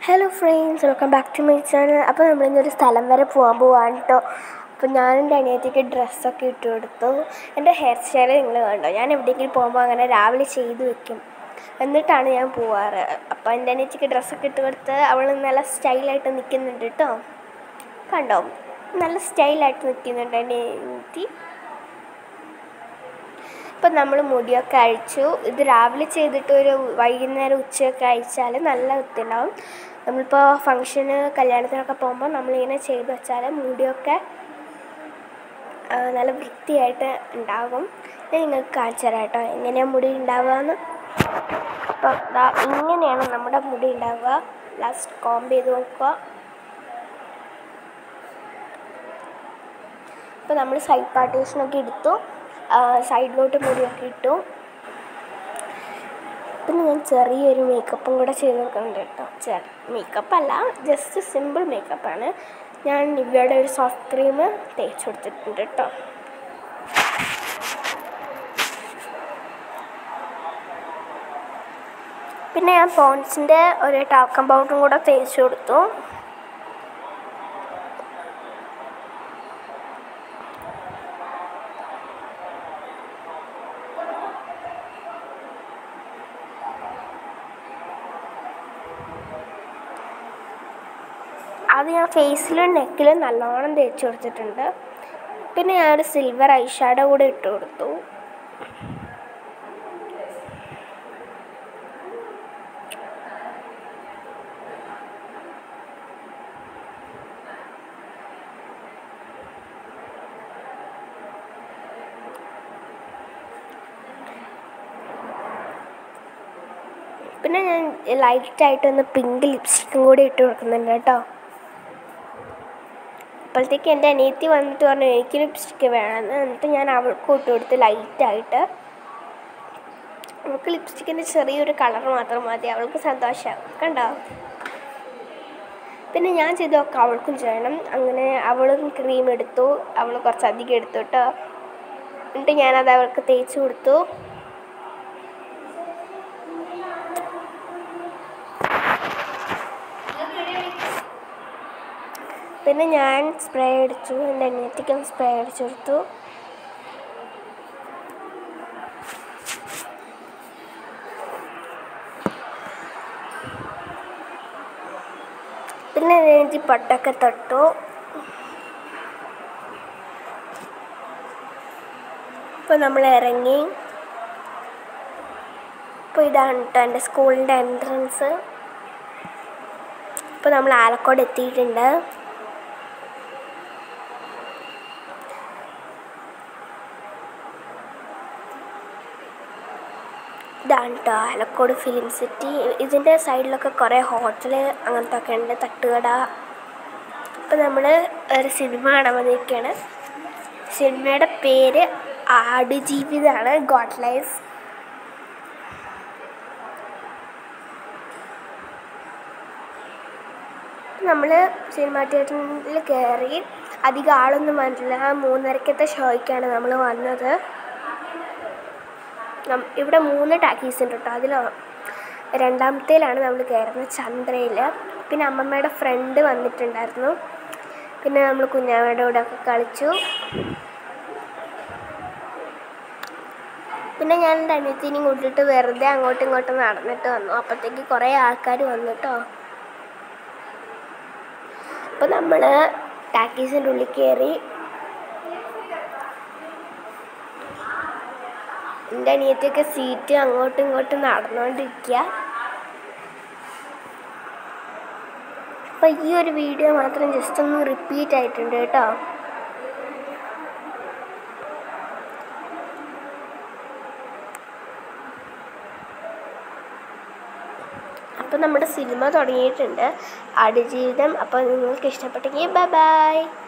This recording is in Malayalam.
hello friends welcome back to my channel അപ്പോൾ നമ്മളിന്നൊരു സ്ഥലം വരെ പോകാൻ പോവാണ് കേട്ടോ അപ്പോൾ ഞാൻ എൻ്റെ അനിയത്തിക്ക് ഡ്രസ്സൊക്കെ ഇട്ട് കൊടുത്തു എൻ്റെ ഹെയർ സ്റ്റൈൽ നിങ്ങൾ കണ്ടോ ഞാൻ എവിടെയെങ്കിലും പോകുമ്പോൾ അങ്ങനെ രാവിലെ ചെയ്ത് വെക്കും എന്നിട്ടാണ് ഞാൻ പോവാറ് അപ്പോൾ എൻ്റെ അനിയത്തിക്ക് ഡ്രസ്സൊക്കെ ഇട്ട് കൊടുത്ത് അവൾ നല്ല സ്റ്റൈലായിട്ട് നിൽക്കുന്നുണ്ട് കേട്ടോ കണ്ടോ നല്ല സ്റ്റൈലായിട്ട് നിൽക്കുന്നുണ്ട് എൻ്റെ അനിയത്തി ഇപ്പം നമ്മൾ മുടിയൊക്കെ അഴിച്ചു ഇത് രാവിലെ ചെയ്തിട്ട് ഒരു വൈകുന്നേരം ഉച്ചയൊക്കെ അഴിച്ചാൽ നല്ല വൃത്തിയുണ്ടാവും നമ്മളിപ്പോൾ ഫങ്ഷന് കല്യാണത്തിനൊക്കെ പോകുമ്പോൾ നമ്മളിങ്ങനെ ചെയ്ത് വെച്ചാൽ മുടിയൊക്കെ ആ, നല്ല വൃത്തിയായിട്ട് ഉണ്ടാകും ഞാൻ നിങ്ങൾക്ക് കാണിച്ചു തരാം കേട്ടോ എങ്ങനെയാണ് മുടി ഉണ്ടാവുകയെന്ന് അപ്പോൾ ദാ ഇങ്ങനെയാണ് നമ്മുടെ മുടി ഉണ്ടാവുക ലാസ്റ്റ് കോംബ് ചെയ്ത് നോക്കുക ഇപ്പോൾ നമ്മൾ സൈഡ് പാർട്ടീഷനൊക്കെ എടുത്തു സൈഡിലോട്ട് മുടിയൊക്കെ ഇട്ടു പിന്നെ ഞാൻ ചെറിയൊരു മേക്കപ്പും കൂടെ ചെയ്ത് നോക്കുന്നുണ്ട് കേട്ടോ ചെറിയ മേക്കപ്പ് അല്ല ജസ്റ്റ് സിമ്പിൾ മേക്കപ്പാണ് ഞാൻ നിവ്യയുടെ ഒരു സോഫ്റ്റ് ക്രീം തേച്ച് കൊടുത്തിട്ടുണ്ട് കേട്ടോ പിന്നെ ഞാൻ പോൺസിൻ്റെ ഒരു ടാക്കം പൗഡറും കൂടെ തേച്ച് കൊടുത്തു അത് ഞാൻ ഫേസിലും നെക്കിലും നല്ലോണം തേച്ച് കൊടുത്തിട്ടുണ്ട് പിന്നെ ഞാനൊരു സിൽവർ ഐഷാഡോ കൂടെ ഇട്ട് കൊടുത്തു പിന്നെ ഞാൻ ലൈറ്റായിട്ടൊന്ന് പിങ്ക് ലിപ്സ്റ്റിക്കും കൂടി ഇട്ട് കൊടുക്കുന്നുണ്ട് കേട്ടോ അപ്പോഴത്തേക്ക് എൻ്റെ അനിയത്തി വന്നിട്ട് പറഞ്ഞു എനിക്ക് ലിപ്സ്റ്റിക്ക് വേണമെന്ന് എന്നിട്ട് ഞാൻ അവൾക്ക് ഇട്ട് കൊടുത്ത് ലൈറ്റായിട്ട് അവൾക്ക് ലിപ്സ്റ്റിക്കിൻ്റെ ചെറിയൊരു കളർ മാത്രം മതി അവൾക്ക് സന്തോഷമാകും കണ്ടോ പിന്നെ ഞാൻ ചെയ്തൊക്കെ അവൾക്കും ചെയ്യണം അങ്ങനെ അവളും ക്രീം എടുത്തു അവൾ കുറച്ചധികം എടുത്തു കേട്ടോ എന്നിട്ട് ഞാനത് അവൾക്ക് തേച്ച് കൊടുത്തു പിന്നെ ഞാൻ സ്പ്രേ അടിച്ചു എൻ്റെ അനിയത്തിക്കും സ്പ്രേ അടിച്ചു കൊടുത്തു പിന്നെ എനിക്ക് പൊട്ടൊക്കെ തൊട്ടു ഇപ്പോൾ നമ്മൾ ഇറങ്ങി ഇപ്പോൾ ഇതാണ് കേട്ടോ എൻ്റെ സ്കൂളിൻ്റെ എൻട്രൻസ് ഇപ്പോൾ നമ്മൾ ആലക്കോട് എത്തിയിട്ടുണ്ട് ഇതാണ് കേട്ടോ ആലക്കോട് ഫിലിം സിറ്റി ഇതിൻ്റെ സൈഡിലൊക്കെ കുറേ ഹോട്ടൽ അങ്ങനത്തെ ഒക്കെ ഉണ്ട് തട്ടുകട ഇപ്പം നമ്മൾ ഒരു സിനിമ കാണാൻ വന്നിരിക്കുകയാണ് സിനിമയുടെ പേര് ആടുജീവിതമാണ് ഗോഡ് ലൈഫ് നമ്മൾ സിനിമ തിയേറ്ററിൽ കയറി അധികം ആളൊന്നും വന്നിട്ടില്ല മൂന്നരക്കത്തെ ഷോയ്ക്കാണ് നമ്മൾ വന്നത് നം- ഇവിടെ മൂന്ന് ടാക്കീസ് ഉണ്ട് കേട്ടോ അതിൽ രണ്ടാമത്തേലാണ് നമ്മൾ കയറുന്നത് ചന്ദ്രയിൽ പിന്നെ അമ്മമ്മയുടെ ഫ്രണ്ട് വന്നിട്ടുണ്ടായിരുന്നു പിന്നെ നമ്മൾ കുഞ്ഞാമ്മയുടെ കൂടെ ഒക്കെ കളിച്ചു പിന്നെ ഞാൻ എൻ്റെ അനിയത്തിനെയും കൂട്ടിയിട്ട് വെറുതെ അങ്ങോട്ടും ഇങ്ങോട്ടും നടന്നിട്ട് വന്നു അപ്പോഴത്തേക്ക് കുറേ ആൾക്കാർ വന്നു കേട്ടോ അപ്പോൾ നമ്മൾ ടാക്കീസിൻ്റെ ഉള്ളിൽ കയറി എൻ്റെ അനിയത്തിയൊക്കെ സീറ്റ് അങ്ങോട്ടും ഇങ്ങോട്ടും നടന്നുകൊണ്ടിരിക്കുക അപ്പം ഈ ഒരു വീഡിയോ മാത്രം ജസ്റ്റ് ഒന്ന് റിപ്പീറ്റ് ആയിട്ടുണ്ട് കേട്ടോ അപ്പം നമ്മുടെ സിനിമ തുടങ്ങിയിട്ടുണ്ട് ആടുജീവിതം അപ്പോൾ നിങ്ങൾക്ക് ഇഷ്ടപ്പെട്ടെങ്കിൽ ബൈ ബൈ